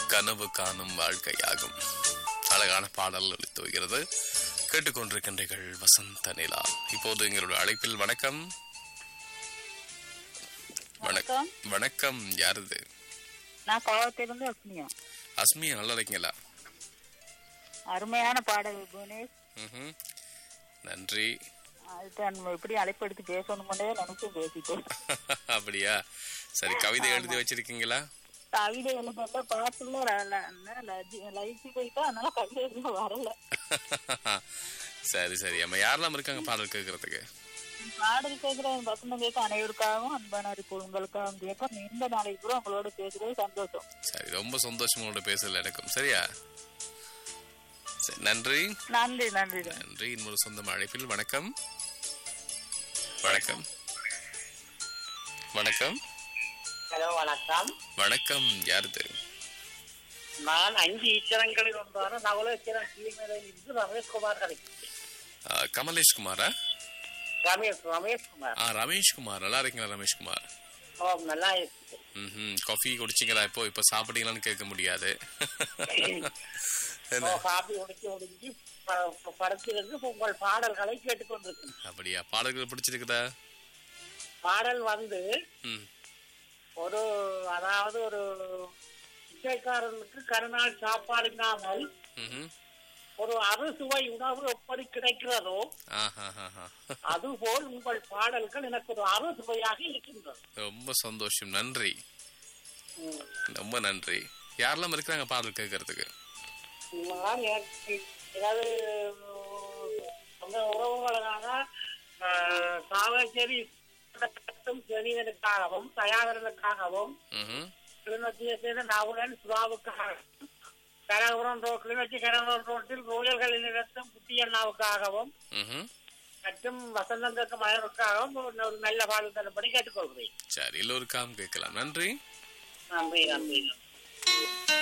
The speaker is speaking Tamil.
கனவு காணும் வாழ்க்கையாகும் அழகான பாடல் ஒலித்து வருகிறது கேட்டுக்கொண்டிருக்கின்றீர்கள் வசந்த நிலா இப்போது எங்களுடைய அழைப்பில் வணக்கம் வணக்கம் வணக்கம் யாருது நான் கோவத்திலிருந்து அஸ்மியா அஸ்மியா நல்லா இருக்கீங்களா அருமையான பாடல் புவனேஷ் ம்ஹும். நன்றி அதுதான் நம்ம எப்படி அழைப்பு எடுத்து பேசணும்னே நினைச்சு பேசிட்டேன் அப்படியா சரி கவிதை எழுதி வச்சிருக்கீங்களா கவிதை எழுதல பாட்டுல லைஃப் போயிட்டா அதனால கவிதை எழுத வரல சரி சரி அம்மா யாரெல்லாம் இருக்காங்க பாடல் கேட்கறதுக்கு பாடல் கேட்கிற வசந்தம் கேட்க அனைவருக்காகவும் அன்பான அறிப்பு உங்களுக்காகவும் கேட்க நீண்ட நாளைக்கு கூட உங்களோட பேசுறது சந்தோஷம் சரி ரொம்ப சந்தோஷம் உங்களோட பேசல எனக்கும் சரியா சரி நன்றி நன்றி நன்றி நன்றி இன்னொரு சொந்தம் அழைப்பில் வணக்கம் வணக்கம் வணக்கம் ஹலோ வணக்கம் வணக்கம் யாருது நான் அஞ்சு ஈச்சரங்களில் ஒன்றான நவலோச்சரன் கீழ்மேலையில் இருந்து ரமேஷ்குமார் கிடைக்கும் ஆ, கமலேஷ் குமாரா ரமேஷ் ரமேஷ்குமார் ஆ ரமேஷ் குமார் நல்லா இருக்கீங்களா ரமேஷ் குமார் ஓ நல்லா இருக்கு ம் காஃபி குடிச்சிங்களா இப்போ இப்போ சாப்பிட்டீங்களான்னு கேட்க முடியாது ஓ என்ன? காப்பி உடைச்சு உடைஞ்சு படத்திலிருந்து உங்கள் பாடல்களை கேட்டுக்கொண்டிருக்கேன் அப்படியா பாடல்கள் பிடிச்சிருக்குதா பாடல் வந்து ம் ஒரு அதாவது ஒரு இசைக்காரனுக்கு கருநாள் சாப்பாடு இல்லாமல் ம்ஹும். ஒரு அறுசுவை உணவு எப்படி கிடைக்கிறதோ ஆஹாஹாஹா. அதுபோல் உங்கள் பாடல்கள் எனக்கு ஒரு அறுசுவையாக இருக்கின்றது ரொம்ப சந்தோஷம் நன்றி ம். ரொம்ப நன்றி யாரெல்லாம் இருக்கிறாங்க பாடல் கேட்கறதுக்கு நான் எனக்கு ஏதாவது அந்த உறவுகளான காவல்சேரி செடிகளுக்காகவும் தயாரிகளுக்காகவும் ம்ஹும். கிளிநொச்சியை சேர்ந்த நவுடன் சுறாவுக்காகவும் கரகுரம் ரோ கிளிநொச்சி கரகுரம் ரோட்டில் ரோயல்களில் நடத்தும் குட்டியண்ணாவுக்காகவும் ம்ஹும். மற்றும் வசந்தங்களுக்கு மலருக்காகவும் ஒரு ஒரு நல்ல பாடல் தரும்படி கேட்டுக்கொள்கிறேன் சரி எல்லோருக்காகவும் கேட்கலாம் நன்றி நன்றி நன்றி